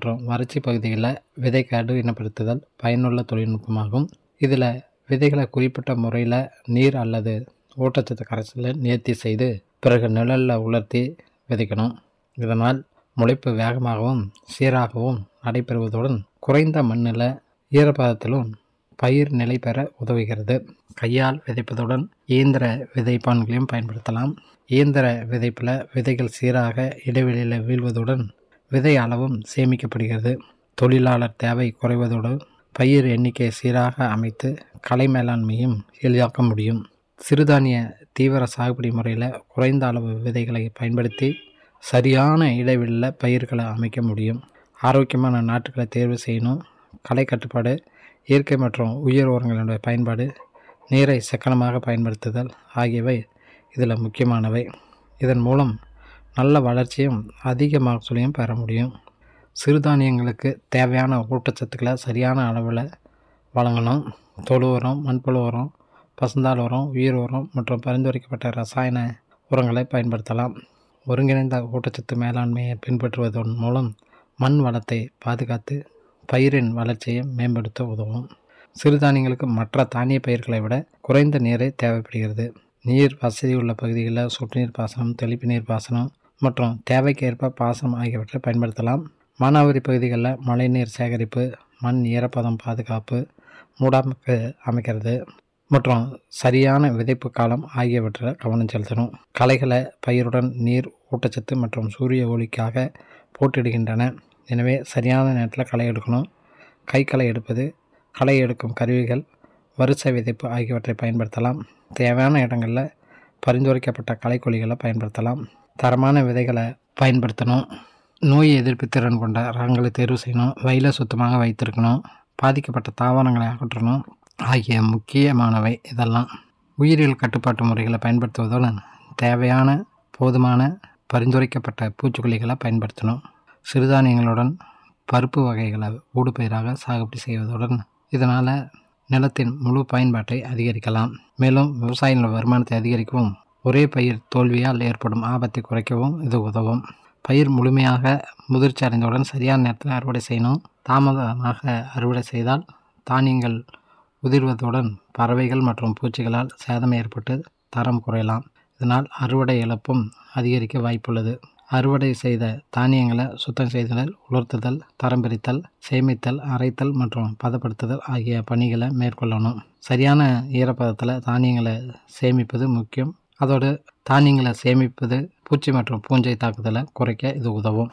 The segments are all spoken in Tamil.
மற்றும் வறட்சி பகுதிகளில் விதைக்காடு இனப்படுத்துதல் பயனுள்ள தொழில்நுட்பமாகும் இதில் விதைகளை குறிப்பிட்ட முறையில் நீர் அல்லது ஊட்டச்சத்து கரைசலில் நேர்த்தி செய்து பிறகு நிழலில் உலர்த்தி விதைக்கணும் இதனால் முளைப்பு வேகமாகவும் சீராகவும் நடைபெறுவதுடன் குறைந்த மண்ணில் ஈரப்பதத்திலும் பயிர் நிலை பெற உதவுகிறது கையால் விதைப்பதுடன் இயந்திர விதைப்பான்களையும் பயன்படுத்தலாம் இயந்திர விதைப்பில் விதைகள் சீராக இடைவெளியில் வீழ்வதுடன் விதை அளவும் சேமிக்கப்படுகிறது தொழிலாளர் தேவை குறைவதோடு பயிர் எண்ணிக்கை சீராக அமைத்து கலை மேலாண்மையும் எளிதாக்க முடியும் சிறுதானிய தீவிர சாகுபடி முறையில் குறைந்த அளவு விதைகளை பயன்படுத்தி சரியான இடைவெளியில் பயிர்களை அமைக்க முடியும் ஆரோக்கியமான நாட்டுகளை தேர்வு செய்யணும் களை கட்டுப்பாடு இயற்கை மற்றும் உயிர் உரங்களுடைய பயன்பாடு நீரை சிக்கனமாக பயன்படுத்துதல் ஆகியவை இதில் முக்கியமானவை இதன் மூலம் நல்ல வளர்ச்சியும் அதிக மகசூலையும் பெற முடியும் சிறுதானியங்களுக்கு தேவையான ஊட்டச்சத்துக்களை சரியான அளவில் வழங்கணும் தொழு உரம் மண்புழு உரம் பசுந்தாள் உரம் உயிர் உரம் மற்றும் பரிந்துரைக்கப்பட்ட ரசாயன உரங்களை பயன்படுத்தலாம் ஒருங்கிணைந்த ஊட்டச்சத்து மேலாண்மையை பின்பற்றுவதன் மூலம் மண் வளத்தை பாதுகாத்து பயிரின் வளர்ச்சியை மேம்படுத்த உதவும் சிறுதானியங்களுக்கு மற்ற தானிய பயிர்களை விட குறைந்த நீரே தேவைப்படுகிறது நீர் வசதி உள்ள பகுதிகளில் சொட்டு நீர் பாசனம் தெளிப்பு நீர் பாசனம் மற்றும் தேவைக்கேற்ப பாசனம் ஆகியவற்றை பயன்படுத்தலாம் மானாவாரி பகுதிகளில் மழைநீர் சேகரிப்பு மண் ஈரப்பதம் பாதுகாப்பு மூடாமைக்கு அமைக்கிறது மற்றும் சரியான விதைப்பு காலம் ஆகியவற்றில் கவனம் செலுத்தணும் களைகளை பயிருடன் நீர் ஊட்டச்சத்து மற்றும் சூரிய ஒளிக்காக போட்டிடுகின்றன எனவே சரியான நேரத்தில் களை எடுக்கணும் கை களை எடுப்பது களை எடுக்கும் கருவிகள் வரிசை விதைப்பு ஆகியவற்றை பயன்படுத்தலாம் தேவையான இடங்களில் பரிந்துரைக்கப்பட்ட களைக்கொல்லிகளை பயன்படுத்தலாம் தரமான விதைகளை பயன்படுத்தணும் நோய் எதிர்ப்பு திறன் கொண்ட ரகங்களை தேர்வு செய்யணும் வயலை சுத்தமாக வைத்திருக்கணும் பாதிக்கப்பட்ட தாவரங்களை அகற்றணும் ஆகிய முக்கியமானவை இதெல்லாம் உயிரியல் கட்டுப்பாட்டு முறைகளை பயன்படுத்துவதுடன் தேவையான போதுமான பரிந்துரைக்கப்பட்ட பூச்சிக்கொல்லிகளை பயன்படுத்தணும் சிறுதானியங்களுடன் பருப்பு வகைகளை ஊடுபயிராக சாகுபடி செய்வதுடன் இதனால் நிலத்தின் முழு பயன்பாட்டை அதிகரிக்கலாம் மேலும் விவசாயிகளின் வருமானத்தை அதிகரிக்கவும் ஒரே பயிர் தோல்வியால் ஏற்படும் ஆபத்தை குறைக்கவும் இது உதவும் பயிர் முழுமையாக முதிர்ச்சி அடைந்தவுடன் சரியான நேரத்தில் அறுவடை செய்யணும் தாமதமாக அறுவடை செய்தால் தானியங்கள் உதிர்வதுடன் பறவைகள் மற்றும் பூச்சிகளால் சேதம் ஏற்பட்டு தரம் குறையலாம் இதனால் அறுவடை இழப்பும் அதிகரிக்க வாய்ப்புள்ளது அறுவடை செய்த தானியங்களை சுத்தம் செய்தல் உலர்த்துதல் தரம் பிரித்தல் சேமித்தல் அரைத்தல் மற்றும் பதப்படுத்துதல் ஆகிய பணிகளை மேற்கொள்ளணும் சரியான ஈரப்பதத்தில் தானியங்களை சேமிப்பது முக்கியம் அதோடு தானியங்களை சேமிப்பது பூச்சி மற்றும் பூஞ்சை தாக்குதலை குறைக்க இது உதவும்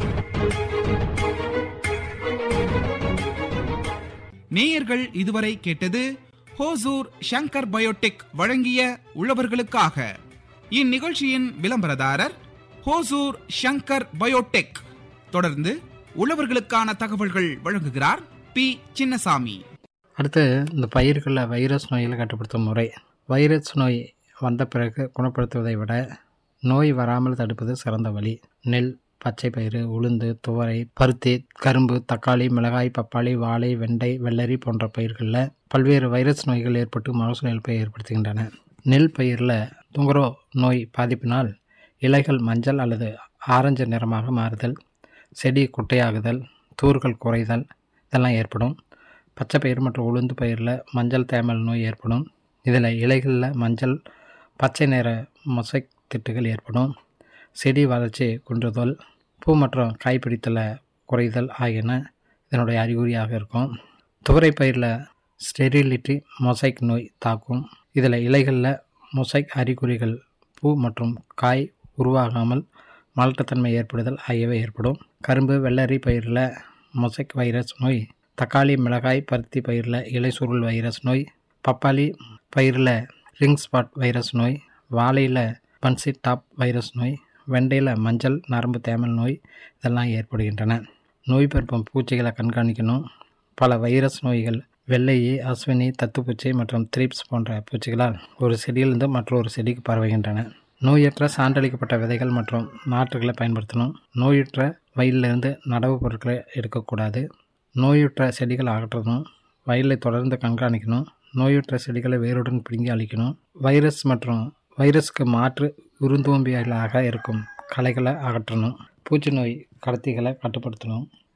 நேயர்கள் இதுவரை கேட்டது ஹோசூர் ஷங்கர் பயோடெக் வழங்கிய உழவர்களுக்காக இந்நிகழ்ச்சியின் விளம்பரதாரர் ஹோசூர் ஷங்கர் பயோடெக் தொடர்ந்து உழவர்களுக்கான தகவல்கள் வழங்குகிறார் பி சின்னசாமி அடுத்து இந்த பயிர்களில் வைரஸ் நோய்களை கட்டுப்படுத்தும் முறை வைரஸ் நோய் வந்த பிறகு குணப்படுத்துவதை விட நோய் வராமல் தடுப்பது சிறந்த வழி நெல் பச்சை பயிறு உளுந்து துவரை பருத்தி கரும்பு தக்காளி மிளகாய் பப்பாளி வாழை வெண்டை வெள்ளரி போன்ற பயிர்களில் பல்வேறு வைரஸ் நோய்கள் ஏற்பட்டு மகசூல் இழப்பை ஏற்படுத்துகின்றன நெல் பயிரில் துங்கரோ நோய் பாதிப்பினால் இலைகள் மஞ்சள் அல்லது ஆரஞ்சு நிறமாக மாறுதல் செடி குட்டையாகுதல் தூர்கள் குறைதல் இதெல்லாம் ஏற்படும் பச்சை பயிர் மற்றும் உளுந்து பயிரில் மஞ்சள் தேமல் நோய் ஏற்படும் இதில் இலைகளில் மஞ்சள் பச்சை நிற மொசைக் திட்டுகள் ஏற்படும் செடி வளர்ச்சி குன்றுதல் பூ மற்றும் காய் பிடித்தல குறைதல் ஆகியன இதனுடைய அறிகுறியாக இருக்கும் துவரை பயிரில் ஸ்டெரிலிட்டி மொசைக் நோய் தாக்கும் இதில் இலைகளில் மொசைக் அறிகுறிகள் பூ மற்றும் காய் உருவாகாமல் மலட்டுத்தன்மை ஏற்படுதல் ஆகியவை ஏற்படும் கரும்பு வெள்ளரி பயிரில் மொசைக் வைரஸ் நோய் தக்காளி மிளகாய் பருத்தி பயிரில் இலை சுருள் வைரஸ் நோய் பப்பாளி பயிரில் ரிங் ஸ்பாட் வைரஸ் நோய் வாழையில் பன்சி டாப் வைரஸ் நோய் வெண்டையில் மஞ்சள் நரம்பு தேமல் நோய் இதெல்லாம் ஏற்படுகின்றன நோய் பரப்பும் பூச்சிகளை கண்காணிக்கணும் பல வைரஸ் நோய்கள் வெள்ளையி அஸ்வினி தத்துப்பூச்சி மற்றும் த்ரீப்ஸ் போன்ற பூச்சிகளால் ஒரு செடியிலிருந்து மற்றொரு செடிக்கு பரவுகின்றன நோயற்ற சான்றளிக்கப்பட்ட விதைகள் மற்றும் நாற்றுகளை பயன்படுத்தணும் நோயுற்ற வயலிலிருந்து நடவு பொருட்களை எடுக்கக்கூடாது நோயுற்ற செடிகளை அகற்றணும் வயலை தொடர்ந்து கண்காணிக்கணும் நோயுற்ற செடிகளை வேருடன் பிடுங்கி அழிக்கணும் வைரஸ் மற்றும் வைரஸ்க்கு மாற்று விருந்தோம்பியலாக இருக்கும் களைகளை அகற்றணும் பூச்சி நோய் கடத்திகளை கட்டுப்படுத்தணும்